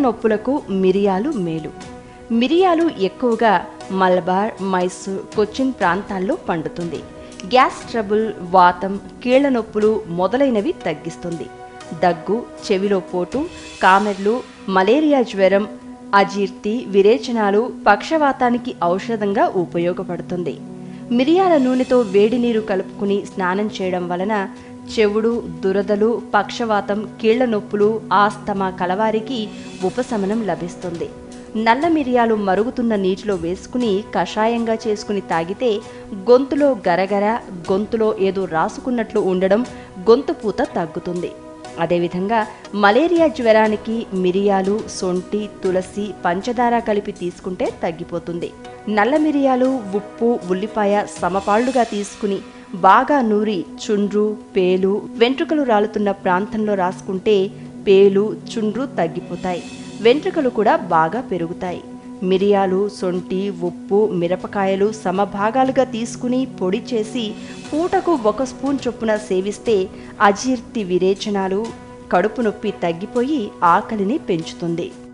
నొప్పులకు మిరియాలు మేలు మిరియాలు ఎక్కువగా మలబార్ మైసూర్ కొచ్చిన్ ప్రాంతాల్లో పండుతుంది గ్యాస్ ట్రబుల్ వాతం కీళ్ల నొప్పులు మొదలైనవి తగ్గిస్తుంది దగ్గు చెవిలో పోటు కామెర్లు మలేరియా జ్వరం అజీర్తి విరేచనాలు పక్షవాతానికి ఔషధంగా ఉపయోగపడుతుంది మిరియాల నూనెతో వేడి నీరు కలుపుకుని స్నానం చేయడం వలన చెవుడు దురదలు పక్షవాతం కీళ్ల నొప్పులు ఆస్తమా కలవారికి ఉపశమనం లభిస్తుంది నల్ల మిరియాలు మరుగుతున్న నీటిలో వేసుకుని కషాయంగా చేసుకుని తాగితే గొంతులో గరగర గొంతులో ఏదో రాసుకున్నట్లు ఉండడం గొంతు పూత తగ్గుతుంది అదేవిధంగా మలేరియా జ్వరానికి మిరియాలు సొంటి తులసి పంచదార కలిపి తీసుకుంటే తగ్గిపోతుంది నల్ల మిరియాలు ఉప్పు ఉల్లిపాయ సమపాళ్లుగా తీసుకుని బాగా నూరి చుండ్రు పేలు వెంట్రుకలు రాలుతున్న ప్రాంతంలో రాసుకుంటే పేలు చుండ్రు తగ్గిపోతాయి వెంట్రుకలు కూడా బాగా పెరుగుతాయి మిరియాలు సొంటి ఉప్పు మిరపకాయలు సమభాగాలుగా తీసుకుని పొడి చేసి పూటకు ఒక స్పూన్ చొప్పున సేవిస్తే అజీర్తి విరేచనాలు కడుపు నొప్పి తగ్గిపోయి ఆకలిని పెంచుతుంది